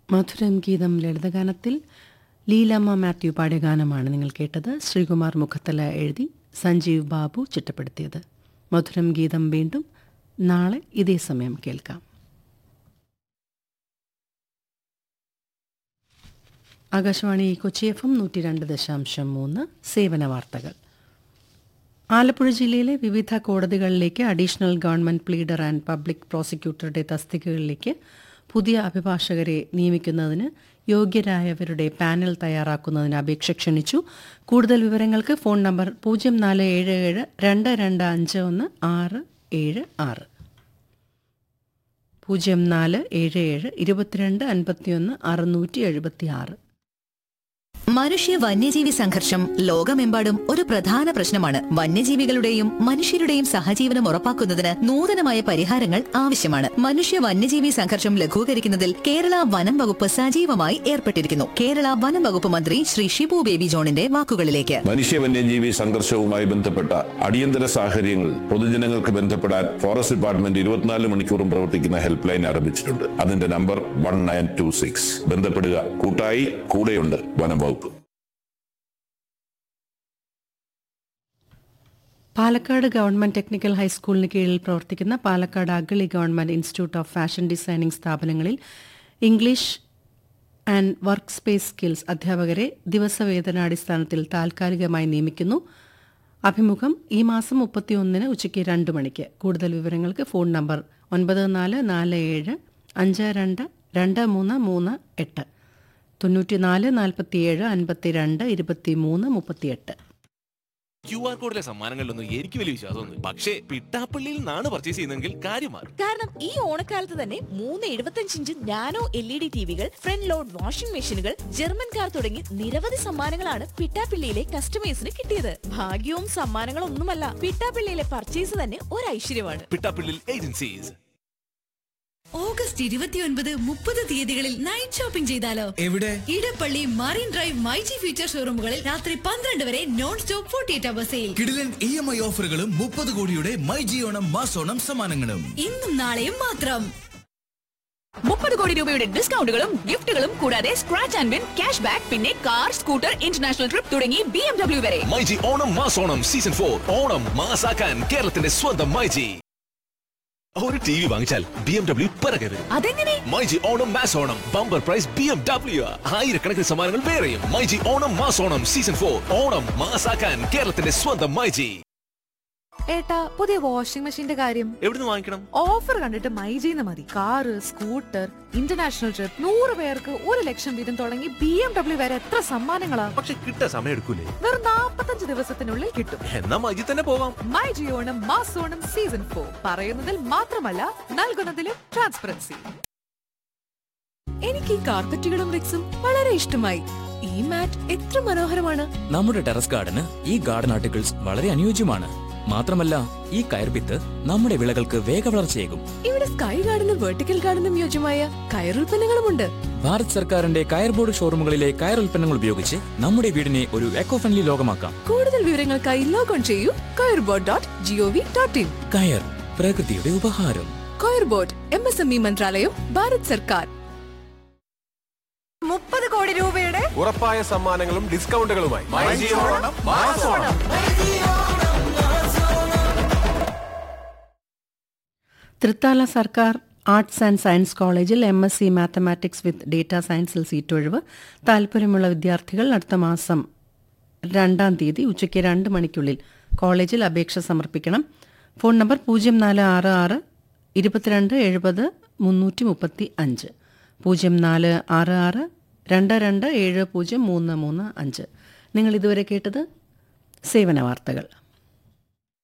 മധുരം ഗീതം ലളിതഗാനത്തിൽ ലീലമ്മ മാത്യു പാടിയ ഗാനമാണ് നിങ്ങൾ കേട്ടത് ശ്രീകുമാർ മുഖത്തല എഴുതി സഞ്ജീവ് ബാബു ചിട്ടപ്പെടുത്തിയത് മധുരം ഗീതം വീണ്ടും നാളെ ഇതേ സമയം കേൾക്കാം ആകാശവാണി കൊച്ചി എഫ് എം നൂറ്റി രണ്ട് ദശാംശം മൂന്ന് സേവന വാർത്തകൾ ആലപ്പുഴ ജില്ലയിലെ വിവിധ കോടതികളിലേക്ക് additional government pleader and public പ്രോസിക്യൂട്ടറുടെ തസ്തികകളിലേക്ക് പുതിയ അഭിഭാഷകരെ നിയമിക്കുന്നതിന് യോഗ്യരായവരുടെ പാനൽ തയ്യാറാക്കുന്നതിന് അപേക്ഷ ക്ഷണിച്ചു കൂടുതൽ വിവരങ്ങൾക്ക് ഫോൺ നമ്പർ പൂജ്യം നാല് ഏഴ് ഏഴ് രണ്ട് രണ്ട് അഞ്ച് ഒന്ന് ആറ് ഏഴ് ആറ് പൂജ്യം നാല് ഏഴ് ഏഴ് ഇരുപത്തിരണ്ട് അൻപത്തിയൊന്ന് അറുന്നൂറ്റി എഴുപത്തി ആറ് മനുഷ്യ വന്യജീവി സംഘർഷം ലോകമെമ്പാടും ഒരു പ്രധാന പ്രശ്നമാണ് വന്യജീവികളുടെയും മനുഷ്യരുടെയും സഹജീവനം ഉറപ്പാക്കുന്നതിന് നൂതനമായ പരിഹാരങ്ങൾ ആവശ്യമാണ് മനുഷ്യ വന്യജീവി സംഘർഷം ലഘൂകരിക്കുന്നതിൽ കേരള വനം വകുപ്പ് സജീവമായി ഏർപ്പെട്ടിരിക്കുന്നു കേരള വനം വകുപ്പ് മന്ത്രി ശ്രീ ഷിബു ബേബി ജോണിന്റെ വാക്കുകളിലേക്ക് മനുഷ്യ വന്യജീവി സംഘർഷവുമായി ബന്ധപ്പെട്ട അടിയന്തര സാഹചര്യങ്ങൾ പൊതുജനങ്ങൾക്ക് ബന്ധപ്പെടാൻ ഫോറസ്റ്റ് ഡിപ്പാർട്ട്മെന്റ് ഇരുപത്തിനാല് മണിക്കൂറും പ്രവർത്തിക്കുന്ന ഹെൽപ്പ് ലൈൻ ആരംഭിച്ചിട്ടുണ്ട് അതിന്റെ number one nine two six ബന്ധപ്പെടുക കൂട്ടായി കൂടെയുണ്ട് വനം വകുപ്പ് പാലക്കാട് ഗവൺമെന്റ് ടെക്നിക്കൽ ഹൈസ്കൂളിന് കീഴിൽ പ്രവർത്തിക്കുന്ന Palakkad Agali government institute of fashion designing സ്ഥാപനങ്ങളിൽ English and work space skills അധ്യാപകരെ ദിവസവേതനാടിസ്ഥാനത്തിൽ താൽക്കാലികമായി നിയമിക്കുന്നു അഭിമുഖം ഈ മാസം മുപ്പത്തിയൊന്നിന് ഉച്ചയ്ക്ക് രണ്ട് മണിക്ക് കൂടുതൽ വിവരങ്ങൾക്ക് ഫോൺ നമ്പർ ഒൻപത് നാല് നാല് ഏഴ് അഞ്ച് രണ്ട് രണ്ട് മൂന്ന് മൂന്ന് എട്ട് തൊണ്ണൂറ്റിനാല് നാൽപ്പത്തിയേഴ് അൻപത്തിരണ്ട് ഇരുപത്തിമൂന്ന് മുപ്പത്തിയെട്ട് ക്യു ആർ കോഡിലെ സമ്മാനങ്ങളിലൊന്നും എനിക്ക് വലിയ വിശ്വാസമൊന്നും പക്ഷേ പിട്ടാപ്പള്ളിയിൽ നിന്നാണ് പർച്ചേസ് ചെയ്യുന്നതെങ്കിൽ കാര്യം മാറും കാരണം ഈ ഓണക്കാലത്ത് തന്നെ മൂന്ന് എഴുപത്തഞ്ച് inch nano L E D ടിവികൾ ഫ്രണ്ട് ലോഡ് വാഷിംഗ് മെഷീനുകൾ ജർമ്മൻ കാർ തുടങ്ങി നിരവധി സമ്മാനങ്ങളാണ് പിട്ടാപ്പിള്ളിയിലെ കസ്റ്റമേഴ്സിന് കിട്ടിയത് ഭാഗ്യവും സമ്മാനങ്ങളും ഒന്നുമല്ല പിട്ടാപ്പിള്ളിയിലെ പർച്ചേസ് തന്നെ ഒരു ഐശ്വര്യമാണ് പിട്ടാപ്പള്ളിയിൽ ഏജൻസീസ് ഓഗസ്റ്റ് ഇരുപത്തിയൊൻപത് മുപ്പത് തീയതികളിൽ നൈറ്റ് ഷോപ്പിംഗ് ചെയ്താലോ എവിടെ Edappally marine drive myG future ഷോറൂമുകളിൽ രാത്രി പന്ത്രണ്ട് വരെ non stop forty eight hour sale കിടിലൻ ഇ എം ഐ ഓഫറുകളും മുപ്പത് കോടിയുടെ മൈ ജിയോണം മാസോണം സമ്മാനങ്ങളും ഇന്നും നാളെയും മാത്രം മുപ്പത് കോടി രൂപയുടെ ഡിസ്കൗണ്ടുകളും ഗിഫ്റ്റുകളും കൂടാതെ scratch and win cash back പിന്നെ കാർ സ്കൂട്ടർ ഇന്റർനാഷണൽ ട്രിപ്പ് തുടങ്ങി ബി എം ഡബ്ല്യു വരെ മൈജി ഓണം മാസോണം സീസൺ ഫോർ ഓണം മാസാക്കാൻ കേരളത്തിന്റെ സ്വന്തം മൈജി ഒരു ടി വി വാങ്ങിച്ചാൽ ബി എം ഡബ്ല്യു പിറകെ വരും അതെങ്ങനെ myG Onam mass Onam bumper prize B M W ആയിരക്കണക്കിന് സമ്മാനങ്ങൾ വേറെയും myG Onam mass Onam season for Onam മാസാക്കാൻ കേരളത്തിന്റെ സ്വന്തം മൈജി ഏട്ടാ പുതിയ വാഷിംഗ് മെഷീന്റെ കാര്യം എവിടുന്ന് വാങ്ങിക്കണം ഓഫർ കണ്ടിട്ട് മൈജീന്ന് മതി കാറ് സ്കൂട്ടർ ഇന്റർനാഷണൽ ട്രിപ്പ് നൂറ് പേർക്ക് ഒരു ലക്ഷം വീതം തുടങ്ങി ബി എം ഡബ്ല്യു വരെ എത്ര സമ്മാനങ്ങളാ പക്ഷെ കിട്ടാൻ സമയം എടുക്കൂലേ വെറും നാപ്പത്തഞ്ച് ദിവസത്തിനുള്ളിൽ കിട്ടും എന്നാ മൈജി തന്നെ പോവാം മൈ ജിയോണം മാസോണം സീസൺ ഫോർ പറയുന്നതിൽ മാത്രമല്ല നൽകുന്നതിലും ട്രാൻസ്പെറൻസി എനിക്ക് ഈ കാർപ്പറ്റുകളും റിക്സും വളരെ ഇഷ്ടമായി ഈ മാറ്റ് എത്ര മനോഹരമാണ് നമ്മുടെ ടെറസ് ഗാർഡന് ഈ ഗാർഡൻ ആർട്ടിക്കിൾസ് വളരെ അനുയോജ്യമാണ് മാത്രമല്ല ഈ കയർപിത്ത് നമ്മുടെ വിളകൾക്ക് വേഗവളർച്ചയേകും ഇവിടെ സ്കൈ ഗാർഡനും വെർട്ടിക്കൽ ഗാർഡനും യോജ്യമായ കയറുൽപ്പന്നങ്ങളുമുണ്ട് ഭാരത് സർക്കാരിന്റെ കയർ ബോർഡ് ഷോറൂമുകളിലെ കയർ ഉൽപ്പന്നങ്ങൾ ഉപയോഗിച്ച് നമ്മുടെ വീടിനെ ഒരു എക്കോ ഫ്രണ്ട്ലി ലോകമാക്കാം കൂടുതൽ വിവരങ്ങൾക്കായി ലോഗോൺ ചെയ്യൂ coir board dot gov dot in കയർ പ്രകൃതിയുടെ ഉപഹാരം coir board M S M E മന്ത്രാലയം ഭാരത് സർക്കാർ മുപ്പത് കോടി രൂപയുടെ ഉറപ്പായ സമ്മാനങ്ങളും ഡിസ്കൗണ്ടുകളുമായി തൃത്താല സർക്കാർ ആർട്സ് ആൻഡ് സയൻസ് കോളേജിൽ M S C mathematics with data സയൻസിൽ സീറ്റ് ഒഴിവ് താൽപ്പര്യമുള്ള വിദ്യാർത്ഥികൾ അടുത്ത മാസം രണ്ടാം തീയതി ഉച്ചയ്ക്ക് രണ്ട് മണിക്കുള്ളിൽ കോളേജിൽ അപേക്ഷ സമർപ്പിക്കണം ഫോൺ നമ്പർ പൂജ്യം നാല് ആറ് ആറ് ഇരുപത്തിരണ്ട് എഴുപത് മുന്നൂറ്റി മുപ്പത്തി അഞ്ച് പൂജ്യം നാല് ആറ് ആറ് രണ്ട് രണ്ട് ഏഴ് പൂജ്യം മൂന്ന് മൂന്ന് അഞ്ച് നിങ്ങൾ ഇതുവരെ കേട്ടത് സേവന വാർത്തകൾ